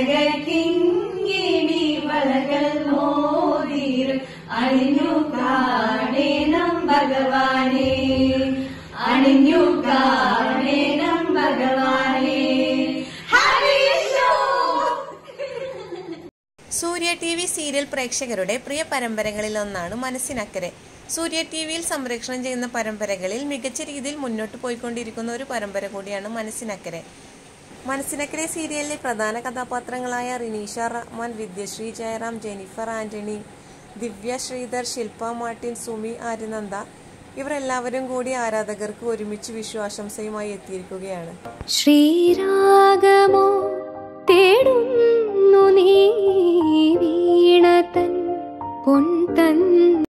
കനകക്കിങ്ങിണി വളകൾ മോതിരും അണിഞ്ഞു കാണേണം ഭഗവാനെ അണിഞ്ഞു കാണേണം ഭഗവാനെ ഹരിശോ സൂര്യ ടി വി സീരിയൽ പ്രേക്ഷകരുടെ പ്രിയ പരമ്പരകളിൽ ഒന്നാണ് മനസ്സിനക്കരെ സൂര്യ ടി വിയിൽ സംപ്രേഷണം ചെയ്യുന്ന പരമ്പരകളിൽ മികച്ച രീതിയിൽ മുന്നോട്ട് പോയിക്കൊണ്ടിരിക്കുന്ന ഒരു പരമ്പര കൂടിയാണ് മനസ്സിനക്കരെ മനസ്സിനക്കരെ സീരിയലിലെ പ്രധാന കഥാപാത്രങ്ങളായ Rineesha Rahman Vidyasree Jayaram Jennifer Antony Divya Sreedhar Shilpa Martin Sumi Aryananda ഇവരെല്ലാവരും കൂടി ആരാധകർക്ക് ഒരുമിച്ച് വിശ്വാശംസയുമായി എത്തിയിരിക്കുകയാണ് ശ്രീരാഗമോ തേടുന്നു നീ വീണതൻ പൊൻതൻ